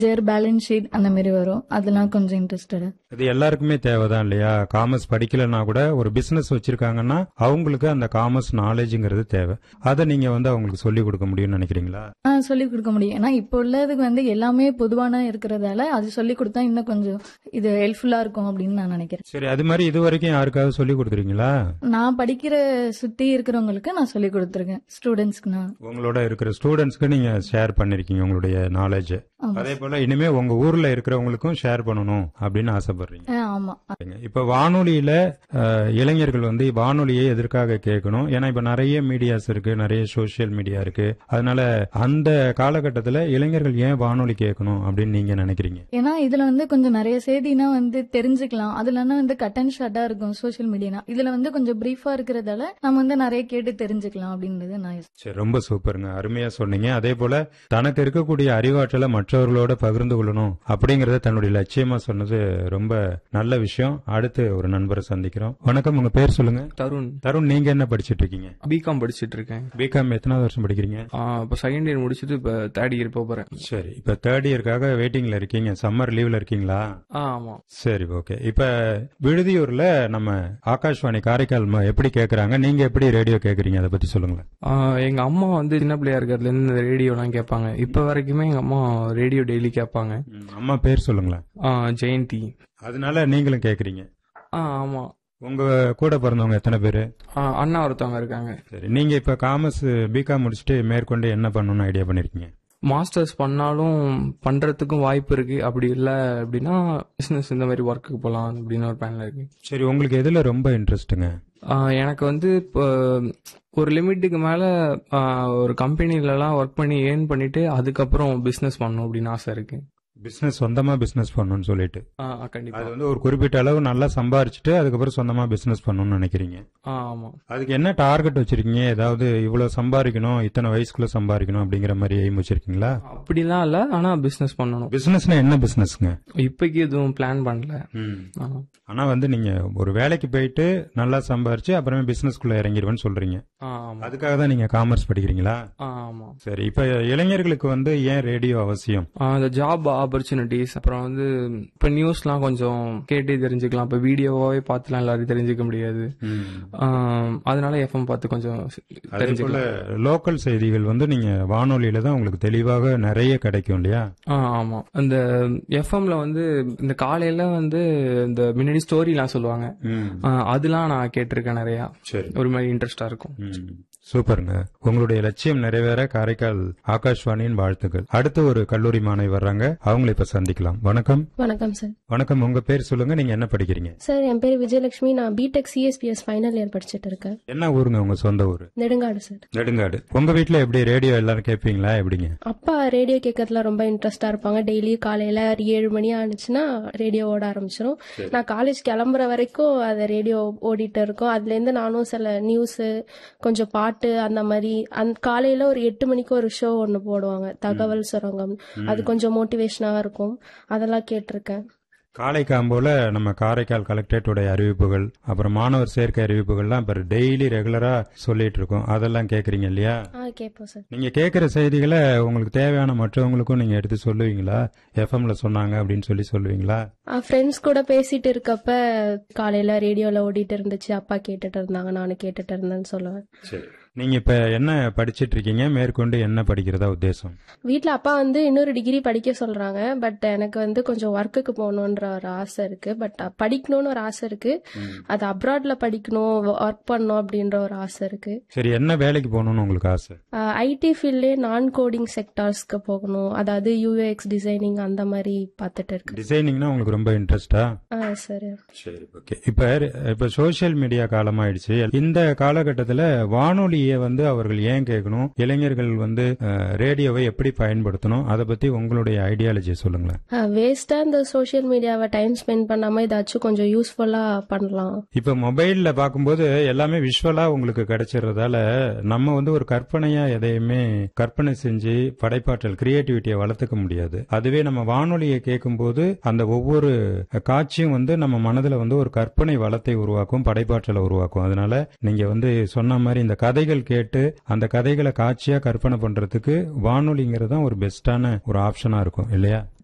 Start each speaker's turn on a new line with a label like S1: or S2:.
S1: ஜேர் balance sheet அந்த மாதிரி வரும் அதெல்லாம் கொஞ்சம் இன்ட்ரெஸ்டட்
S2: இது எல்லாருக்குமே தேவைதான் இல்லையா காமர்ஸ் படிக்கலன்னா கூட ஒரு பிசினஸ் வச்சிருக்காங்கன்னா அவங்களுக்கு அந்த காமர்ஸ் நாலேஜ்ங்கிறது தேவை அதை நீங்க வந்து அவங்களுக்கு சொல்லி கொடுக்க முடியும்னு நினைக்கிறீங்களா
S1: ஆ சொல்லி கொடுக்க முடியும் ஏன்னா இப்போ உள்ளதுக்கு வந்து எல்லாமே பொதுவான இருக்கிறதால அது சொல்லி கொடுத்தா இன்னும் கொஞ்சம் இது ஹெல்ப்ஃபுல்லா இருக்கும் அப்படின்னு நான் நினைக்கிறேன்
S2: சரி அது மாதிரி இது வரைக்கும் யாருக்காவது சொல்லி கொடுத்துருக்கீங்களா
S1: நான் படிக்கிற சுத்தி இருக்கிறவங்களுக்கு நான் சொல்லி கொடுத்துருக்கேன் ஸ்டூடெண்ட்ஸ்க்கு நான்
S2: உங்களோட இருக்கிற ஸ்டூடெண்ட்ஸ்க்கு நீங்க ஷேர் பண்ணிருக்கீங்க உங்களுடைய நாலேஜ்
S1: ஆமா.
S2: அதே போல இனிமே உங்க ஊர்ல இருக்கிறவங்களுக்கும் ஷேர் பண்ணணும் அப்படின்னு ஆசைப்படுறீங்க
S1: ஆ, ஆமா
S2: இப்ப வானொலியில அஹ், இளைஞர்கள் வந்து வானொலியை எதற்காக கேட்கணும் ஏன்னா இப்ப நிறைய மீடியாஸ் இருக்கு நிறைய சோசியல் மீடியா இருக்கு அதனால அந்த காலகட்டத்துல இளைஞர்கள் ஏன் வானொலி கேட்கணும் அப்படின்னு நீங்க நினைக்கிறீங்க
S1: ஏன்னா இதுல வந்து கொஞ்சம் நிறைய செய்தினா வந்து தெரிஞ்சுக்கலாம் அதுலன்னா வந்து கட் அண்ட் ஷார்ட்டா இருக்கும் சோஷியல் மீடியா இதுல வந்து கொஞ்சம் பிரீஃபா இருக்கிறதால நம்ம வந்து நிறைய கேட்டு தெரிஞ்சுக்கலாம் அப்படின்றது நான் யோசி-
S2: சரி ரொம்ப சூப்பருங்க அருமையா சொன்னீங்க அதே போல தனக்கு இருக்கக்கூடிய அறிவாற்றலை மற்றவர்களோட பகிர்ந்து கொள்ளணும் அப்படிங்கறத தன்னுடைய லட்சியமா சொன்னது ரொம்ப நல்ல விஷயம் அடுத்து ஒரு நண்பரை சந்திக்கிறோம் வணக்கம் உங்க பேர் சொல்லுங்க
S3: தருண்
S2: தருண் நீங்க என்ன படிச்சிட்டு இருக்கீங்க
S3: பிகாம் படிச்சிட்டு இருக்கேன்
S2: பிகாம் எத்தனாவது வருஷம் படிக்கிறீங்க
S3: ஆ, இப்போ செகண்ட் இயர் முடிச்சுட்டு இப்போ தேர்ட் இயர் போக போறேன்
S2: சரி இப்ப தேர்ட் இயர்க்காக வெயிட்டிங்ல இருக்கீங்க சம்மர் லீவ்ல இருக்கீங்களா
S3: ஆ ஆமா
S2: சரி ஓகே இப்ப விடுதியூர்ல நம்ம ஆகாஷ்வாணி காரைக்கால் ம- எப்படி கேக்குறாங்க நீங்க எப்படி ரேடியோ கேக்குறீங்க அதை பத்தி சொல்லுங்களேன்
S3: ஆ, எங்க அம்மா வந்து சின்ன பிள்ளையா இருக்கிறதுல இருந்து இந்த ரேடியோலாம் கேட்பாங்க இப்ப வரைக்குமே எங்க அம்மா ரேடியோ டெய்லி கேட்பாங்க
S2: ம், அம்மா பேர் சொல்லுங்களேன்
S3: ஆ, ஜெயந்தி
S2: அதனால நீங்களும் கேக்குறீங்க
S3: ஆ ஆமா
S2: உங்க கூட பிறந்தவங்க எத்தனை பேரு
S3: ஆ, அண்ணா ஒருத்தவங்க இருக்காங்க
S2: சரி நீங்க இப்ப காமர்ஸ் பிகாம் முடிச்சுட்டு மேற்கொண்டு என்ன பண்ணணும்னு ஐடியா பண்ணிருக்கீங்க
S3: மாஸ்டர்ஸ் பண்ணாலும் பண்றதுக்கும் வாய்ப்பு இருக்கு அப்படி இல்ல அப்படின்னா பிசினஸ் இந்த மாதிரி ஒர்க்குக்கு போலாம் அப்படின்னு ஒரு பிளான்ல இருக்கு
S2: சரி உங்களுக்கு எதுல ரொம்ப இன்ட்ரெஸ்ட்டுங்க
S3: ஆ, எனக்கு வந்து இப்போ ஒரு லிமிட்டுக்கு மேல ஆ, ஒரு கம்பெனிலலாம் ஒர்க் பண்ணி ஏர்ன் பண்ணிட்டு அதுக்கப்புறம் பிசினஸ் பண்ணணும் அப்படின்னு ஆசை இருக்கு
S2: பிசினஸ் சொந்தமா பிசினஸ் பண்ணணும்னு சொல்லிட்டு
S3: ஆ, ஆ, கண்டிப்பா
S2: அது வந்து ஒரு குறிப்பிட்ட அளவு நல்லா சம்பாரிச்சுட்டு அதுக்கப்புறம் சொந்தமா பிசினஸ் பண்ணணும்னு நினைக்கிறீங்க
S3: ஆ, ஆமா
S2: அதுக்கு என்ன டார்கெட் வச்சிருக்கீங்க ஏதாவது இவ்வளவு சம்பாதிக்கணும் இத்தனை வயசுக்குள்ள சம்பாதிக்கணும் அப்படிங்கிற மாதிரி எய்ம் வச்சிருக்கீங்களா
S3: அப்படிலாம் இல்ல ஆனா பிசினஸ் பண்ணணும்
S2: பிசினஸ்னா என்ன பிசினஸ்ங்க
S3: இப்போக்கி எதுவும் பிளான் பண்ணல ஆ.
S2: ஆனா வந்து நீங்க ஒரு வேலைக்கு போயிட்டு நல்லா சம்பாரிச்சு அப்புறமே பிசினஸ்க்குள்ள இறங்கிடுவேன்னு சொல்றீங்க
S3: ஆ, ஆமா
S2: அதுக்காக தான் நீங்க காமர்ஸ் படிக்கிறீங்களா
S3: ஆ, ஆமா
S2: சரி இப்ப இளைஞர்களுக்கு வந்து ஏன் ரேடியோ அவசியம்
S3: ஆ, இந்த ஜாப் ஆப்பர்ச்சுனிட்டிஸ் அப்புறம் வந்து இப்ப நியூஸ்லாம் கொஞ்சம் கேட்டு தெரிஞ்சுக்கலாம் இப்ப வீடியோவாவே பார்த்துலாம் எல்லாரும் தெரிஞ்சுக்க முடியாது ஆ, அதனால எஃப்எம் பார்த்து கொஞ்சம்
S2: அதே போல
S3: தெரிஞ்சுக்கலாம்
S2: லோக்கல் செய்திகள் வந்து நீங்க வானொலியில தான் உங்களுக்கு தெளிவாக நிறைய கிடைக்கும் இல்லையா
S3: ஆ, ஆமா அந்த எஃப்எம்ல வந்து இந்த காலையில வந்து இந்த முன்னாடி ஸ்டோரிலாம் சொல்லுவாங்க ஆ, அதெல்லாம் நான் கேட்டிருக்கேன் நிறைய
S2: சரி
S3: ஒரு மாதிரி இன்ட்ரெஸ்டா இருக்கும்
S2: ம். சூப்பருங்க உங்களுடைய லட்சியம் நிறைவேற காரைக்கால் ஆகாஷ்வாணியின் வாழ்த்துக்கள் அடுத்து ஒரு கல்லூரி மாணவி வர்றாங்க அவங்களை இப்ப சந்திக்கலாம் வணக்கம்
S4: வணக்கம் சார்
S2: வணக்கம் உங்க பேர் சொல்லுங்க நீங்க என்ன படிக்கிறீங்க
S4: சார் என் பேர் விஜயலட்சுமி நான் பிடெக் சிஎஸ்பிஎஸ் ஃபைனல் இயர் படிச்சுட்டு இருக்கேன்
S2: என்ன ஊருங்க உங்க சொந்த ஊரு
S4: நெடுங்காடு சார்
S2: நெடுங்காடு உங்க வீட்ல எப்படி ரேடியோ எல்லாரும் கேட்பீங்களா எப்படிங்க
S4: அப்பா ரேடியோ கேட்கறதுல ரொம்ப இன்ட்ரெஸ்டா இருப்பாங்க டெய்லி காலையில ஒரு ஏழு மணி ஆனிச்சுன்னா ரேடியோ ஓட ஆரம்பிச்சிடும் நான் காலேஜ் கிளம்புற வரைக்கும் அது ரேடியோ ஓடிட்டு இருக்கும் அதுல இருந்து நானும் சில நியூஸ் கொஞ்சம் பாட்டு அந்த மாதிரி அந்த காலையில ஒரு எட்டு மணிக்கு ஒரு ஷோ ஒன்னு போடுவாங்க தகவல் சுரங்கம் அது கொஞ்சம் மோட்டிவேஷனா இருக்கும் அதெல்லாம் கேட்டிருக்கேன்
S2: காலை காம்போல நம்ம காரைக்கால் கலெக்டரேட்டுடைய அறிவிப்புகள் அப்புறம் மாணவர் சேர்க்கை அறிவிப்புகள்லாம் இப்ப டெய்லி ரெகுலரா சொல்லிட்டு இருக்கோம் அதெல்லாம் கேக்குறீங்க இல்லையா
S4: ஆ கேட்போம் சார்
S2: நீங்க கேக்குற செய்திகளை உங்களுக்கு தேவையான மற்றவங்களுக்கும் நீங்க எடுத்து சொல்லுவீங்களா எஃப்எம்ல சொன்னாங்க அப்படின்னு சொல்லி சொல்லுவீங்களா
S4: ஃப்ரெண்ட்ஸ் கூட பேசிட்டு இருக்கப்ப காலையில ரேடியோல ஓடிட்டு இருந்துச்சு அப்பா கேட்டுட்டு இருந்தாங்க நானும் கேட்டுட்டு இருந்தேன்னு சொல்லுவேன்
S2: சரி நீங்க இப்ப என்ன படிச்சிட்டு இருக்கீங்க மேற்கொண்டு என்ன படிக்கிறதா உத்தேசம்
S4: வீட்ல அப்பா வந்து இன்னொரு டிகிரி படிக்க சொல்றாங்க பட் எனக்கு வந்து கொஞ்சம் ஒர்க்குக்கு போகணுன்ற ஒரு ஆசை இருக்கு பட் படிக்கணும்னு ஒரு ஆசை இருக்கு அது அப்ராட்ல படிக்கணும் ஒர்க் பண்ணணும் அப்படின்ற ஒரு ஆசை இருக்கு
S2: சரி என்ன வேலைக்கு போகணும்னு உங்களுக்கு ஆசை
S4: ஐடி ஃபீல்ட்லேயே நான் கோடிங் செக்டார்ஸ்க்கு போகணும் அதாவது யூஎக்ஸ் டிசைனிங் அந்த மாதிரி பார்த்துட்டு இருக்கு
S2: டிசைனிங்னா உங்களுக்கு ரொம்ப இன்ட்ரெஸ்டா
S4: ஆ சரி
S2: சரி ஓகே இப்ப இப்ப சோசியல் மீடியா காலமாயிடுச்சு இந்த காலகட்டத்துல வானொலியை வந்து அவர்கள் ஏன் கேட்கணும் இளைஞர்கள் வந்து அஹ், ரேடியோவை எப்படி பயன்படுத்தணும் அதை பத்தி உங்களுடைய ஐடியாலஜி சொல்லுங்களேன்
S4: வேஸ்டா இந்த சோஷியல் மீடியாவை டைம் ஸ்பெண்ட் பண்ணாம ஏதாச்சும் கொஞ்சம் யூஸ்ஃபுல்லா பண்ணலாம்
S2: இப்ப மொபைல்ல பார்க்கும்போது எல்லாமே விஷுவலா உங்களுக்கு கிடைச்சிடுறதால நம்ம வந்து ஒரு கற்பனையா எதையுமே கற்பனை செஞ்சு படைப்பாற்றல் கிரியேட்டிவிட்டியை வளர்த்துக்க முடியாது அதுவே நம்ம வானொலியை கேட்கும்போது அந்த ஒவ்வொரு காட்சியும் வந்து நம்ம மனதுல வந்து ஒரு கற்பனை வளத்தை உருவாக்கும் படைப்பாற்றலை உருவாக்கும் அதனால நீங்க வந்து சொன்ன மாதிரி இந்த கதைகள் கேட்டு அந்த கதைகளை காட்சியா கற்பனை பண்றதுக்கு வானொலிங்கிறது தான் ஒரு பெஸ்டான ஒரு ஆப்ஷனா இருக்கும் இல்லையா